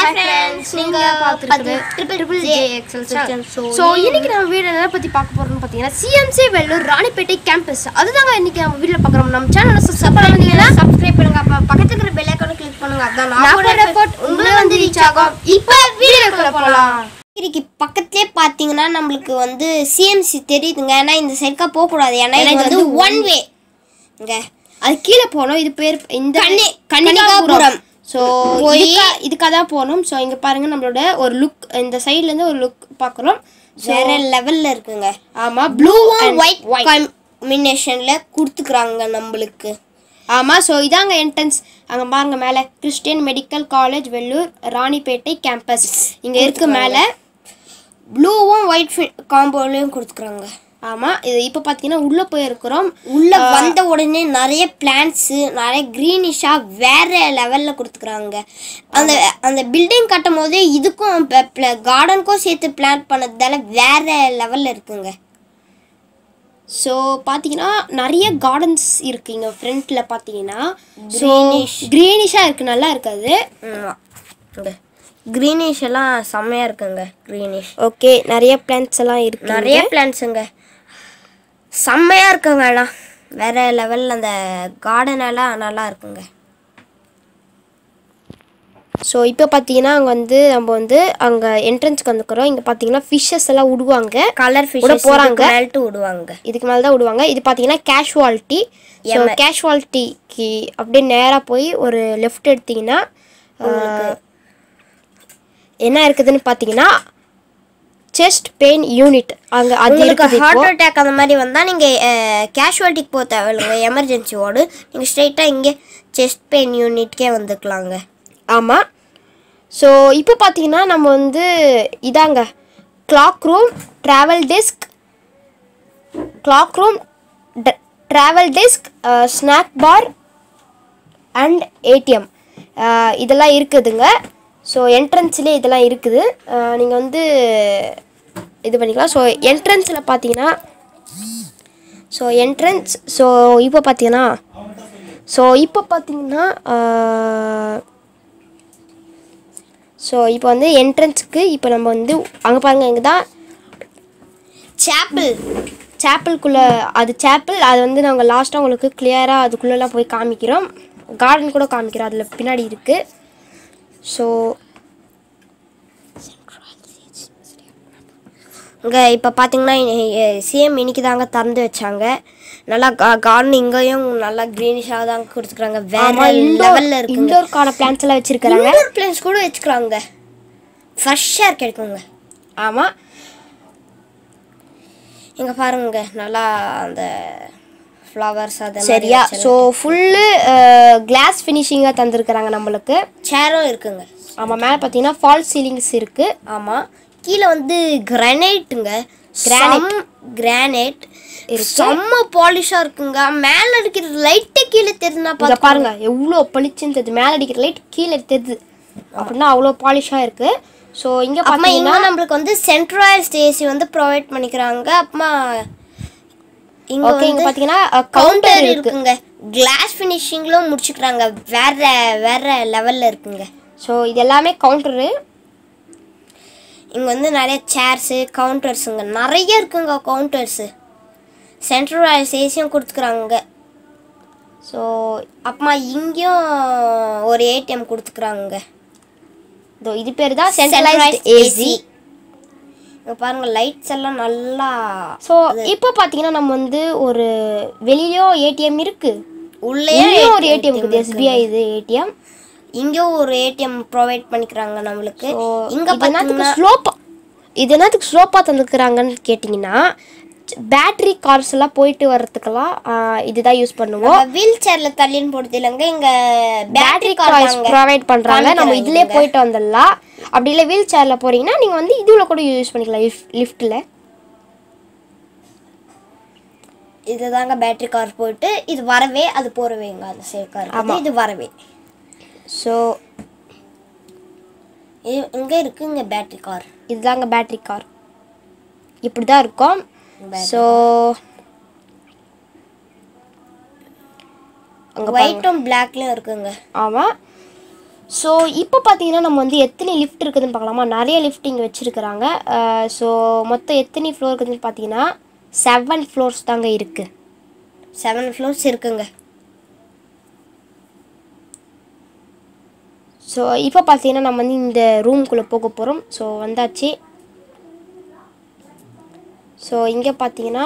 Hi friends நீங்க பார்த்துருக்குது triple J excel channel so இன்னைக்கு நம்ம வீடியோ எதை பற்றி பார்க்க போறோம்னு பார்த்தீங்கன்னா சிஎம்சி வெள்ளூர் ராணிப்பேட்டை கேம்பஸ் அதுதாங்க இன்னைக்கு நம்ம வீடியோ பார்க்குறோம் நம்ம சேனலை சப்ஸ்கிரைப் பண்ணீங்கன்னா சப்ஸ்கிரைப் பண்ணுங்க அப்ப பக்கத்துல இருக்கிற பெல் ஐகானை கிளிக் பண்ணுங்க அதான் நான் போடுற எஃபோர்ட் உங்களை வந்து ரீச் ஆகும் இப்போ வீடியோக்குள்ள போகலாம் டிகிரிக்கு பக்கத்துலேயே பார்த்தீங்கன்னா நம்மளுக்கு வந்து சிஎம்சி தெரியுதுங்க ஏன்னா இந்த சைடுக்கா போகக்கூடாது ஏன்னா இது வந்து ஒன் வே இங்க அது கீழே போனோம் இது பேர் இந்த கன்னி- கன்னிகாபுரம் கன்னிகாபுரம். ஸோ போய் இதுக்காக தான் போனோம் ஸோ இங்கே பாருங்க நம்மளோட ஒரு லுக் இந்த சைட்லேருந்து ஒரு லுக் பார்க்குறோம் வேற லெவல்ல இருக்குங்க ஆமாம் ப்ளூ ப்ளூ அண்ட் ஒயிட் காம்பினேஷன்ல கொடுத்துக்கிறாங்க நம்மளுக்கு ஆமாம் ஸோ இதாங்க என்ட்ரன்ஸ் அங்கே பாருங்க மேலே Christian medical college Vellore Ranipet campus இங்கே இருக்கு மேலே ப்ளூவும் ஒயிட் காம்போலையும் கொடுத்துக்கிறாங்க ஆமாம் இது இப்போ பார்த்தீங்கன்னா உள்ளே போயிருக்கிறோம் உள்ள வந்த உடனே நிறைய பிளான்ட்ஸ் நிறைய க்ரீனிஷா வேற லெவல்ல கொடுத்துக்கிறாங்க அந்த அந்த பில்டிங் கட்டும் போதே இதுக்கும் கார்டனுக்கும் சேர்த்து பிளான் பண்ணதால வேற லெவல்ல இருக்குங்க ஸோ பார்த்தீங்கன்னா நிறைய கார்டன்ஸ் இருக்கு இங்கே ஃப்ரண்ட்டில் பார்த்தீங்கன்னா ஸோ Greenish. க்ரீனிஷாக இருக்குது நல்லா இருக்காது க்ரீனிஷ் எல்லாம் செம்மையா இருக்குங்க க்ரீனிஷ் ஓகே நிறைய பிளான்ட்ஸ் எல்லாம் இருக்கு நிறைய பிளான்ட்ஸுங்க செம்மையா இருக்குங்க எல்லாம் வேற லெவல்ல அந்த கார்டன் எல்லாம் நல்லா இருக்குங்க ஸோ இப்போ பார்த்தீங்கன்னா அங்கே வந்து நம்ம வந்து அங்கே என்ட்ரன்ஸ்க்கு வந்துக்கிறோம் இங்கே பார்த்தீங்கன்னா ஃபிஷ்ஷஸ் எல்லாம் விடுவாங்க கலர் விட ஃபிஷ் போறாங்க. மெல்ட் விடுவாங்க இதுக்கு மேலே தான் விடுவாங்க இது பார்த்தீங்கன்னா கேஷுவாலிட்டி ஸோ கேஷுவாலிட்டிக்கு அப்படியே நேராக போய் ஒரு லெஃப்ட் எடுத்தீங்கன்னா ஆஹ், என்ன இருக்குதுன்னு பார்த்தீங்கன்னா செஸ்ட் பெயின் யூனிட் அங்கே அது உங்களுக்கு இருக்குது இப்போ. ஹார்ட் அட்டாக் அந்த மாதிரி வந்தால் நீங்கள் கேஷுவாலிட்டிக்கு போக தேவையில்லைங்க எமர்ஜென்சி வார்டு நீங்கள் ஸ்ட்ரைட்டாக இங்கே செஸ்ட் பெயின் யூனிட்கே வந்துக்கலாங்க ஆமாம் ஸோ இப்போ பார்த்தீங்கன்னா நம்ம வந்து இதாங்க cloak room travel desk cloak room travel desk snack bar and ATM இதெல்லாம் இருக்குதுங்க ஸோ என்ட்ரன்ஸ்லேயே இதெல்லாம் இருக்குது நீங்கள் வந்து இது பண்ணிக்கலாம் ஸோ என்ட்ரன்ஸில் பார்த்தீங்கன்னா ஸோ என்ட்ரன்ஸ் ஸோ இப்போ பார்த்தீங்கன்னா ஸோ இப்போ பார்த்தீங்கன்னா ஸோ இப்போ வந்து என்ட்ரன்ஸுக்கு இப்போ நம்ம வந்து அங்கே பாருங்க இங்கே தான் சாப்பிள் சேப்பிள்குள்ளே அது சேப்பிள் அது வந்து நாங்கள் லாஸ்ட்டாக உங்களுக்கு கிளியராக அதுக்குள்ளெல்லாம் போய் காமிக்கிறோம் கார்டன் கூட காமிக்கிறோம் அதில் பின்னாடி இருக்குது ஸோ இங்கே இப்போ பார்த்தீங்கன்னா சிஎம் இன்னைக்கு தாங்க திறந்து வச்சாங்க நல்லா கார்டன் இங்கேயும் நல்லா க்ரீனிஷாக தாங்க கொடுத்துக்கிறாங்க வேற லெவலில் இருக்குங்க இண்டோர்க்கான பிளான்ஸ் எல்லாம் வச்சுருக்கிறாங்க இண்டோர் பிளான்ஸ் கூட வச்சுக்கிறாங்க ஃப்ரெஷ்ஷாக கிடைக்குங்க ஆமாம் இங்கே பாருங்க நல்லா அந்த ஃப்ளவர்ஸ் அது சரியா ஸோ ஃபுல்லு கிளாஸ் ஃபினிஷிங்காக தந்திருக்கிறாங்க நம்மளுக்கு சேரும் இருக்குங்க ஆமாம் மேலே பார்த்தீங்கன்னா ஃபால் சீலிங்ஸ் இருக்குது ஆமாம் கீழே வந்து கிரானைட்டுங்க கிரானைட் கிரானைட் செம்ம பாலிஷாக இருக்குங்க மேலே இருக்கிற லைட்டே கீழே தெரிஞ்சுனா இங்க பாருங்க எவ்வளோ பளிச்சுன்னு தெரியுது மேலே அடிக்கிற லைட் கீழே தெரியுது அப்படின்னா அவ்வளோ பாலிஷாக இருக்கு ஸோ இங்கே அப்புறமா பார்த்தீங்கன்னா இன்னும் நம்மளுக்கு வந்து சென்ட்ரலைஸ்ட் ஏசி வந்து ப்ரொவைட் பண்ணிக்கிறாங்க அப்புறமா இங்க ஓகே இங்கே வந்து பார்த்தீங்கன்னா கவுண்டர் கவுண்டர் இருக்கு இருக்குங்க கிளாஸ் ஃபினிஷிங்லும் முடிச்சுக்கிறாங்க வேற வேற லெவல்ல இருக்குங்க ஸோ இது எல்லாமே கவுண்டரு இங்க வந்து நிறைய சேர்ஸு கவுண்டர்ஸுங்க நிறைய இருக்குங்க கவுண்டர்ஸு சென்ட்ரலைஸ் ஏசியும் கொடுத்துக்கிறாங்க ஸோ அப்புறமா இங்கேயும் ஒரு ஏடிஎம் கொடுத்துக்கிறாங்க இதோ இது பேர் தான் சென்ட்ரலைஸ்ட் ஏசி இங்க பாருங்க லைட்ஸ் எல்லாம் நல்லா ஸோ இப்போ பார்த்தீங்கன்னா நம்ம வந்து ஒரு வெளியிலயும் ஏடிஎம் இருக்கு உள்ளே உள்ளேயும் ஒரு ஏடிஎம் இருக்குது எஸ்பிஐ இது ஏடிஎம் இங்கேயும் ஒரு ஏடிஎம் ப்ரொவைட் பண்ணிக்கிறாங்க நம்மளுக்கு இங்க இது என்னத்துக்கு பார்த்தீங்கன்னா ஸ்லோப்பா இது என்னத்துக்கு ஸ்லோப்பாக தந்துக்கிறாங்கன்னு கேட்டிங்கன்னா பேட்டரி கார்ஸ் எல்லாம் போயிட்டு வர்றதுக்கெல்லாம் ஆஹ், இதுதான் யூஸ் பண்ணுவோம் வீல் சேர்ல தள்ளின்னு போடுது இல்லைங்க இங்க battery battery cars car provide பண்றாங்க நம்ம இதுலயே போயிட்டு வந்துடலாம் அப்படி இல்லை வீல் சேர்ல போறீங்கன்னா நீங்க வந்து இதுல கூட யூஸ் பண்ணிக்கலாம் லிஃப்ட்ல இதுதாங்க பேட்டரி கார் போயிட்டு இது வரவே அது போறவேங்க அந்த சைடு கார் இது வரவே ஸோ இது இங்க இருக்குங்க பேட்டரி கார் இதுதாங்க பேட்டரி கார் இப்படி தான் இருக்கும் ஸோ ஒயிட்டும் பிளாக்லயும் இருக்குங்க ஆமாம் ஸோ இப்போ பார்த்தீங்கன்னா நம்ம வந்து எத்தனை லிஃப்ட் இருக்குதுன்னு பார்க்கலாமா நிறைய லிஃப்ட் இங்கே வச்சுருக்குறாங்க ஸோ மொத்தம் எத்தனை ஃப்ளோர் இருக்குதுன்னு பார்த்தீங்கன்னா செவன் ஃப்ளோர்ஸ் தாங்க இருக்குது செவன் ஃப்ளோர்ஸ் இருக்குங்க ஸோ இப்போ பார்த்தீங்கன்னா நம்ம வந்து இந்த ரூம்குள்ளே போக போகிறோம் ஸோ வந்தாச்சு ஸோ இங்கே பார்த்தீங்கன்னா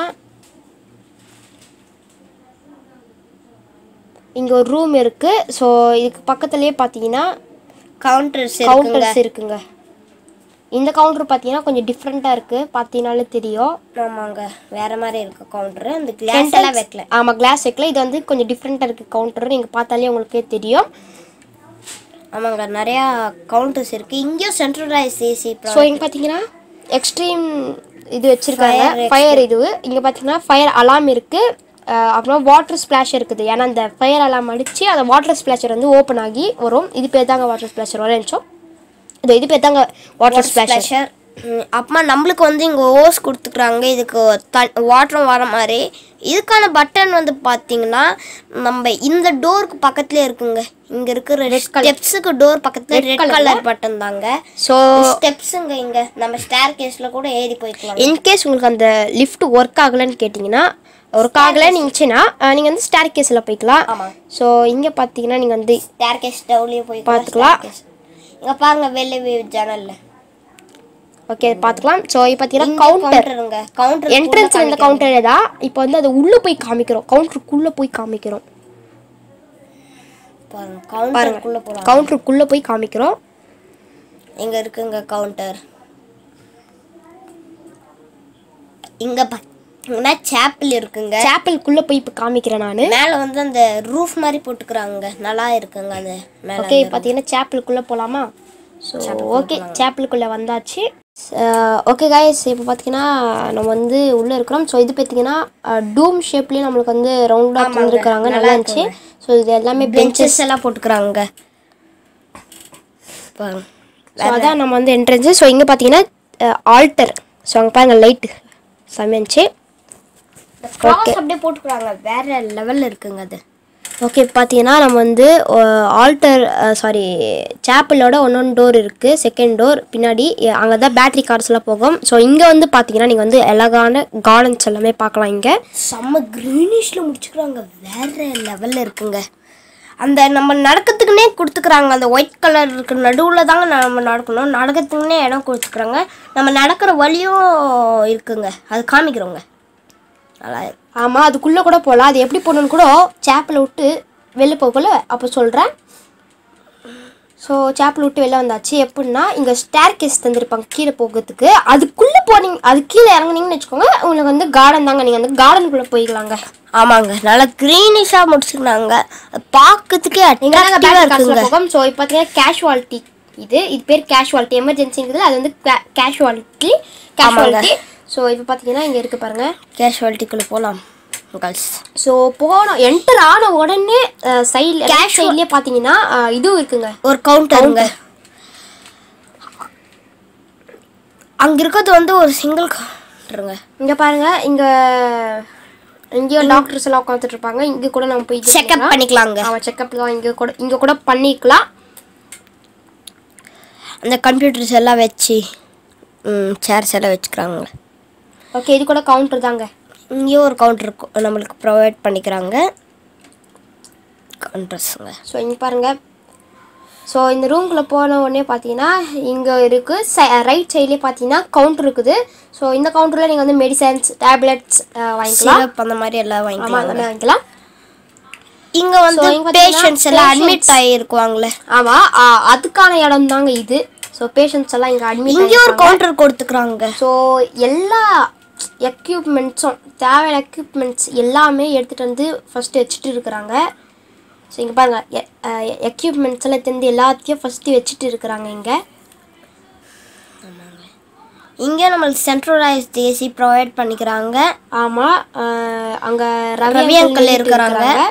இங்கே ஒரு ரூம் இருக்குது ஸோ இதுக்கு பக்கத்துலேயே பார்த்தீங்கன்னா கவுண்டர்ஸ் இருக்குங்க கவுண்டர்ஸ் இருக்குங்க இந்த கவுண்டர் பார்த்தீங்கன்னா கொஞ்சம் டிஃப்ரெண்ட்டாக இருக்குது பார்த்தீங்கனாலே தெரியும் ஆமாங்க வேற மாதிரி இருக்கு கவுண்டர் அந்த கிளாஸ் எல்லாம் வைக்கல ஆமாம் கிளாஸ் வைக்கல இது வந்து கொஞ்சம் டிஃப்ரெண்ட்டாக இருக்குது கவுண்டர் நீங்கள் பார்த்தாலே உங்களுக்கே தெரியும் ஆமாங்க நிறையா கவுண்டர்ஸ் இருக்கு இங்கேயும் சென்ட்ரலைஸ் ஏசி ஸோ இங்கே பார்த்தீங்கன்னா எக்ஸ்ட்ரீம் இது வச்சுருக்காங்க ஃபயர் இது இங்கே பார்த்தீங்கன்னா ஃபயர் அலாம் இருக்குது அப்புறம் வாட்டர் ஸ்ப்ளாஷ் இருக்குது ஏன்னா அந்த ஃபயர் அலாம் அடித்து அந்த வாட்டர் ஸ்ப்ளாஷர் வந்து ஓப்பன் ஆகி வரும் இது பேர் தாங்க வாட்டர் ஸ்ப்ளாஷர் ஒரு நிமிஷம் இது இது பேர் தாங்க வாட்டர் ஸ்ப்ளாஷர் ப்ரெஷர் அப்புறமா நம்மளுக்கு வந்து இங்கே ஓஸ் கொடுத்துக்குறாங்க இதுக்கு தன் வாட்டரும் வர மாதிரி இதுக்கான பட்டன் வந்து பார்த்தீங்கன்னா நம்ம இந்த டோருக்கு பக்கத்துலேயே இருக்குங்க இங்கே இருக்கிற ஸ்டெப்ஸுக்கு டோர் பக்கத்தில் ரெட் கலர் பட்டன் தாங்க ஸோ ஸ்டெப்ஸுங்க இங்கே நம்ம ஸ்டேர் கேஸில் கூட ஏறி போய்க்கலாம் இன்கேஸ் உங்களுக்கு அந்த லிஃப்ட் ஒர்க் ஆகலைன்னு கேட்டிங்கன்னா ஒர்க் ஆகலைன்னு இருந்துச்சுன்னா நீங்கள் வந்து ஸ்டார் கேஸில் போய்க்கலாம் ஆமாம் ஸோ இங்கே பார்த்தீங்கன்னா நீங்கள் வந்து ஸ்டேர் கேஸ் டவுலேயே போய் பார்த்துக்கலாம். இங்கே பாருங்க வெளில வியூ ஜன்னல்ல ஓகே பார்த்துக்கலாம் ஸோ இப்போ பார்த்தீங்கன்னா கவுண்டர் கவுண்டருங்க கவுண்டர் என்ட்ரன்ஸ் இந்த கவுண்டர் தான் இப்போ வந்து அது உள்ளே போய் காமிக்கிறோம் கவுண்டருக்குள்ளே போய் காமிக்கிறோம் பாருங்க கவுண்டருக்குள்ளே போகலாம் கவுண்டருக்குள்ளே போய் காமிக்கிறோம் இங்க இருக்குங்க கவுண்டர் இங்க பார்த்தீங்கன்னா சேப்பிள் இருக்குங்க சாப்பிள்குள்ளே போய் இப்போ காமிக்கிறேன் நான் மேல வந்து அந்த ரூஃப் மாதிரி போட்டுக்கிறாங்க நல்லா இருக்குங்க அந்த மேல ஓகே பார்த்தீங்கன்னா சாப்பிளுக்குள்ளே போகலாமா ஸோ ஓகே சாப்பிளுக்குள்ளே வந்தாச்சு ஓகே காய்ஸ் இப்போ பார்த்தீங்கன்னா நம்ம வந்து உள்ளே இருக்கிறோம் ஸோ இது பார்த்தீங்கன்னா டூம் ஷேப்லேயும் நம்மளுக்கு வந்து ரவுண்டாக தந்துருக்குறாங்க நல்லா இருந்துச்சு ஸோ இது எல்லாமே பெஞ்சஸ் எல்லாம் போட்டுக்கிறாங்க பாருங்க ஸோ அதான் நம்ம வந்து என்ட்ரன்ஸு ஸோ இங்கே பார்த்தீங்கன்னா ஆல்டர் ஸோ அங்கே பாருங்க லைட்டு சமைச்சு கிராஸ் அப்படியே போட்டுக்கிறாங்க வேற லெவல்ல இருக்குங்க அது ஓகே பார்த்தீங்கன்னா நம்ம வந்து ஆல்டர் சாரி சேப்பிளோட ஒன்னொன்று டோர் இருக்குது செகண்ட் டோர் பின்னாடி அங்கே தான் பேட்டரி கார்ஸ்லாம் போகும் ஸோ இங்கே வந்து பார்த்தீங்கன்னா நீங்கள் வந்து அழகான கார்டன்ஸ் எல்லாமே பார்க்கலாம் இங்கே செம்ம க்ரீனிஷ்ல முடிச்சுக்கிறாங்க வேற லெவல்ல இருக்குங்க அந்த நம்ம நடக்கிறதுக்குனே கொடுத்துக்கிறாங்க அந்த ஒயிட் கலர் இருக்கு நடுவில் தாங்க நம்ம நடக்கணும் நடக்கிறதுக்குனே இடம் கொடுத்துக்கிறாங்க நம்ம நடக்கிற வழியும் இருக்குங்க அது காமிக்கிறோங்க நல்லா இருக்கு. ஆமாம் அதுக்குள்ளே கூட போகலாம் அது எப்படி போகணுன்னு கூட சேப்பில் விட்டு வெளில போகல அப்போ சொல்கிறேன் ஸோ சேப்பில் விட்டு வெளில வந்தாச்சு எப்படின்னா இங்கே ஸ்டேர் கேஸ் தந்திருப்பாங்க கீழே போகிறதுக்கு அதுக்குள்ளே போனீங்க அது கீழே இறங்குனீங்கன்னு வச்சுக்கோங்க உங்களுக்கு வந்து கார்டன் தாங்க நீங்கள் வந்து கார்டனுக்குள்ளே போய்க்கலாங்க ஆமாங்க நல்லா க்ரீனிஷாக முடிச்சுக்கிறாங்க பார்க்கறதுக்கே நீங்கள் அட்ராக்டிவாக இருக்குங்க போகும் ஸோ இப்போ பார்த்தீங்கன்னா கேஷுவாலிட்டி இது இது பேர் கேஷுவாலிட்டி எமர்ஜென்சிங்கிறது அது வந்து கேஷுவாலிட்டி கேஷுவாலிட்டி ஸோ இப்போ பார்த்தீங்கன்னா இங்கே இருக்குது பாருங்கள் கேஷுவாலிட்டிக்குள்ளே போகலாம் கேர்ள்ஸ் ஸோ போனோம் என்டர் ஆன உடனே சைடில் கேஷ் சைட்லேயே பார்த்தீங்கன்னா அஹ், இதுவும் இருக்குங்க ஒரு கவுண்டருங்க அங்கே இருக்கிறது வந்து ஒரு சிங்கிள் கவுண்டருங்க இங்கே பாருங்க இங்கே இங்கேயும் டாக்டர்ஸ் எல்லாம் உட்காந்துட்டு இருப்பாங்க இங்கே கூட நம்ம போய் இது செக்அப் பண்ணிக்கலாங்க அவன் செக்அப் தான் இங்கே கூட இங்கே கூட பண்ணிக்கலாம் அந்த கம்ப்யூட்டர்ஸ் எல்லாம் வச்சு சேர்ஸ் எல்லாம் வச்சுக்கிறாங்க ஓகே இது கூட கவுண்டர் தாங்க இங்கேயும் ஒரு கவுண்டர் நம்மளுக்கு ப்ரொவைட் பண்ணிக்கிறாங்க கவுண்டர்ஸுங்க ஸோ இங்கே பாருங்க ஸோ இந்த ரூம்குள்ளே போன உடனே பார்த்தீங்கன்னா இங்கே இருக்குது ரைட் சைட்லேயே பார்த்தீங்கன்னா கவுண்டர் இருக்குது ஸோ இந்த கவுண்டரில் நீங்கள் வந்து மெடிசன்ஸ் டேப்லெட்ஸ் வாங்கிக்கலாம் சிரப் அந்த மாதிரி எல்லாம் ஆமாம் வாங்கிக்கலாம் எல்லாமே வாங்கிக்கலாம் இங்க வந்து இங்க பாத்தீங்கன்னா பேஷண்ட்ஸ் எல்லாம் அட்மிட் ஆகிருக்குவாங்களே ஆமாம் அதுக்கான இடம் தாங்க இது ஸோ பேஷண்ட்ஸ் எல்லாம் இங்கே அட்மிட் இங்கே ஒரு கவுண்டர் கொடுத்துக்கிறாங்க ஸோ எல்லா எக்யூப்மெண்ட்ஸும் தேவையான எக்யூப்மெண்ட்ஸ் எல்லாமே எடுத்துகிட்டு வந்து ஃபஸ்ட்டு வச்சுட்டு இருக்கிறாங்க ஸோ இங்கே பாருங்கள் எக்யூப்மெண்ட்ஸ் எல்லாம் எடுத்து வந்து எல்லாத்தையும் ஃபஸ்ட்டு வச்சுட்டு இருக்கிறாங்க இங்கே இங்கே நம்மளுக்கு சென்ட்ரலைஸ்ட் ஏசி ப்ரொவைட் பண்ணிக்கிறாங்க ஆமாம் அங்கே ரவி ரவி uncle uncle இருக்கிறாங்க இருக்கிறாங்க.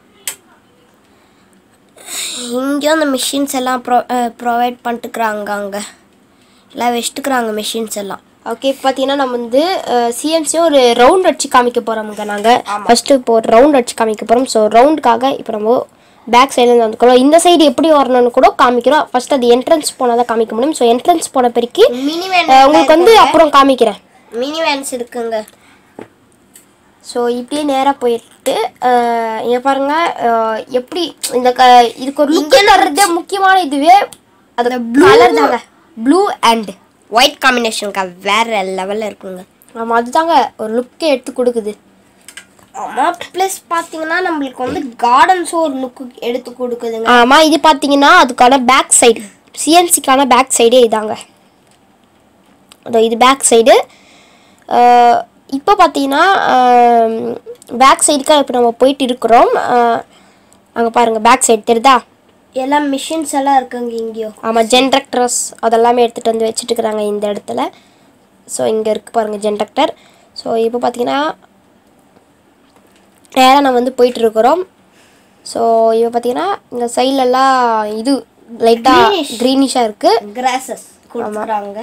இங்கேயும் அந்த மிஷின்ஸ் எல்லாம் ப்ரொ ப்ரொவைட் பண்ணிட்டுக்கிறாங்க அங்கே எல்லாம் வச்சுட்டுக்கிறாங்க மிஷின்ஸ் எல்லாம் ஓகே பார்த்தீங்கன்னா நம்ம வந்து சிஎம்சியும் ஒரு ரவுண்ட் அடிச்சு காமிக்க போகிறோமுங்க நாங்கள் ஃபஸ்ட்டு இப்போ ஒரு ரவுண்ட் அடிச்சு காமிக்க போகிறோம் ஸோ ரவுண்டுக்காக இப்போ நம்ம பேக் சைட்லேருந்து வந்துக்கிறோம் இந்த சைடு எப்படி வரணும்னு கூட காமிக்கிறோம் ஃபர்ஸ்ட் அது என்ட்ரன்ஸ் போனால் தான் காமிக்க முடியும் ஸோ என்ட்ரன்ஸ் போன பிறகு மினி வேன் அஹ், உங்களுக்கு வந்து அப்புறம் காமிக்கிறேன் மினி வேன்ஸ் இருக்குங்க ஸோ இப்படியே நேராக போயிட்டு அஹ், இங்க பாருங்க அஹ், எப்படி இந்த க இதுக்கு ஒரு லுக் தர்றதே முக்கியமான இதுவே அது கலர் தாங்க ப்ளூ அண்ட் ஒயிட் காம்பினேஷனுக்கா வேற லெவலில் இருக்குங்க ஆமாம் அதுதாங்க ஒரு லுக்கே எடுத்து கொடுக்குது ஆமாம் ப்ளஸ் பார்த்தீங்கன்னா நம்மளுக்கு வந்து கார்டன்ஸும் ஒரு லுக்கு எடுத்து கொடுக்குதுங்க ஆமாம் இது பார்த்தீங்கன்னா அதுக்கான பேக் சைடு சிஎன்சிக்கான பேக் சைடே இதாங்க அதோ இது பேக் சைடு இப்போ பார்த்தீங்கன்னா பேக் சைடுக்காக இப்போ நம்ம போயிட்டு இருக்கிறோம் அங்கே பாருங்கள் பேக் சைடு தெரியுதா எல்லாம் மிஷின்ஸ் எல்லாம் இருக்குங்க இங்கேயோ ஆமாம் ஜென்ட்ரக்டர்ஸ் அதெல்லாமே எடுத்துகிட்டு வந்து வச்சுட்டு இருக்கிறாங்க இந்த இடத்துல ஸோ இங்கே இருக்குது பாருங்கள் ஜென்ட்ரக்டர் ஸோ இப்போ பார்த்தீங்கன்னா நேராக நம்ம வந்து போயிட்டு இருக்கிறோம் ஸோ இப்போ பார்த்தீங்கன்னா இந்த சைட்லலாம் இது லைட்டாக Greenish. க்ரீனிஷாக இருக்குது கிராசஸ் கொடுக்குறாங்க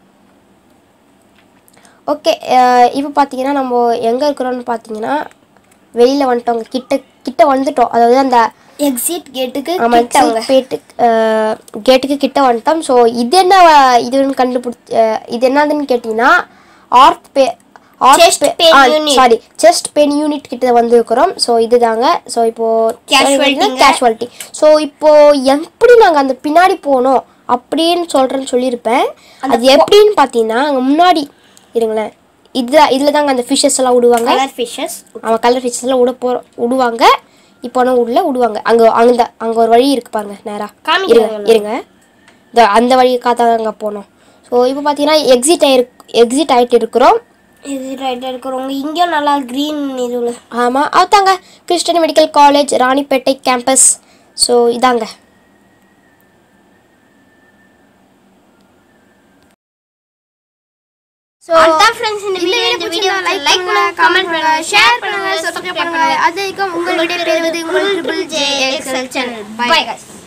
ஓகே இப்போ பார்த்தீங்கன்னா நம்ம எங்கே இருக்கிறோம்னு பார்த்தீங்கன்னா வெளியில் வந்துட்டோம் கிட்ட கிட்ட வந்துட்டோம் அதாவது அந்த எக்ஸிட் கேட்டுக்கு ஆமாம் கிட்டவங்க பேட்டு கேட்டுக்கு கிட்ட வந்துட்டோம் ஸோ இது என்ன அஹ், இதுன்னு கண்டுபிடிச்ச அஹ், இது என்னதுன்னு கேட்டிங்கன்னா ஆர்ட் பே Chest pain unit. Sorry chest pain unit கிட்ட வந்திருக்கிறோம் ஸோ இதுதாங்க ஸோ இப்போ Casualty-ங்க. கேஷுவாலிட்டி ஸோ இப்போ எப்படி நாங்கள் அந்த பின்னாடி போனோம் அப்படின்னு சொல்கிறேன்னு சொல்லியிருப்பேன் அது எப்படின்னு பார்த்தீங்கன்னா அங்கே முன்னாடி இருங்களேன் இது இதில் தாங்க அந்த ஃபிஷஸ் எல்லாம் விடுவாங்க கலர் ஃபிஷஸ் அவன் கலர் ஃபிஷஸ் எல்லாம் விட போ விடுவாங்க இப்போ ஆனால் உள்ள விடுவாங்க அங்கே அந்த அங்கே ஒரு வழி இருக்கு பாருங்க நேரா காமிக்கிறேன் இருங்க இருங்க இந்த அந்த வழிக்காக தான் அங்கே போனோம் ஸோ இப்போ பார்த்தீங்கன்னா எக்ஸிட் ஆயிரு எக்ஸிட் ஆகிட்டு இருக்கிறோம் இது ரைட்டாக இருக்கிறவங்க இங்கேயும் நல்லா க்ரீன் இதுல ஆமாம் அதுதாங்க Christian medical college Ranipet campus so இதாங்க ஸோ அதான் ஃப்ரெண்ட்ஸ் இந்த வீடியோ இந்த வீடியோ லைக் பண்ணுங்க கமெண்ட் பண்ணுங்க ஷேர் பண்ணுங்க சப்ஸ்கிரைப் பண்ணுங்க அது உங்களுடைய உங்களுடைய பேர் உங்கள் triple J excel channel bye guys